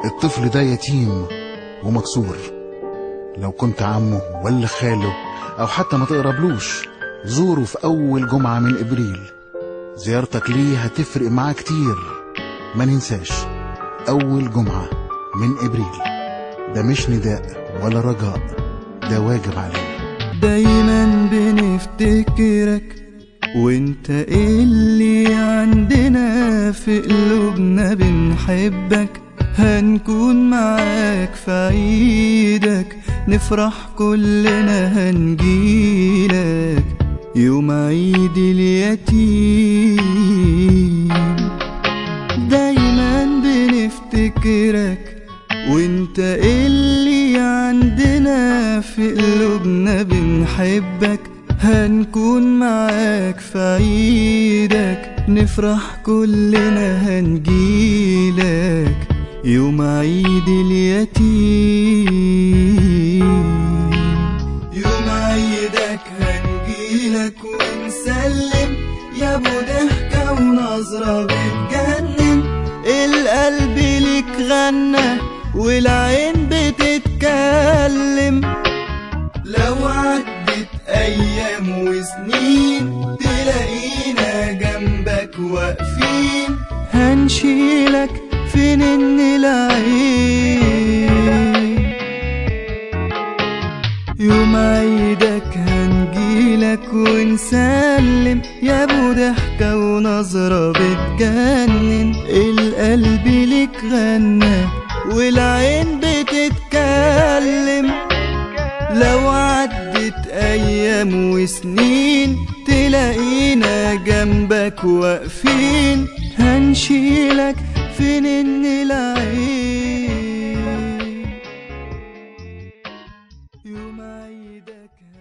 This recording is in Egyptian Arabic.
الطفل ده يتيم ومكسور لو كنت عمه ولا خاله أو حتى ما تقربلوش زوره في أول جمعة من إبريل زيارتك ليه هتفرق معاه كتير ما ننساش أول جمعة من إبريل ده مش نداء ولا رجاء ده واجب علينا دايما بنفتكرك وانت اللي عندنا في قلوبنا بنحبك هنكون معاك في عيدك نفرح كلنا هنجيلك يوم عيد اليتيم دايما بنفتكرك وانت اللي عندنا في قلوبنا بنحبك هنكون معاك في عيدك نفرح كلنا هنجيلك يوم عيد اليتيم يوم عيدك هنجيلك ونسلم يا ابو ضحكة ونظرة بتجنن القلب ليك غنى والعين بتتكلم لو عدت ايام وسنين تلاقينا جنبك واقفين هنشيلك في نن العين يوم عيدك هنجيلك ونسلم يا ابو ضحكة ونظرة بتجنن القلب ليك غنى والعين بتتكلم لو عدت ايام وسنين تلاقينا جنبك واقفين هنشيلك في نن العين يوم عيدك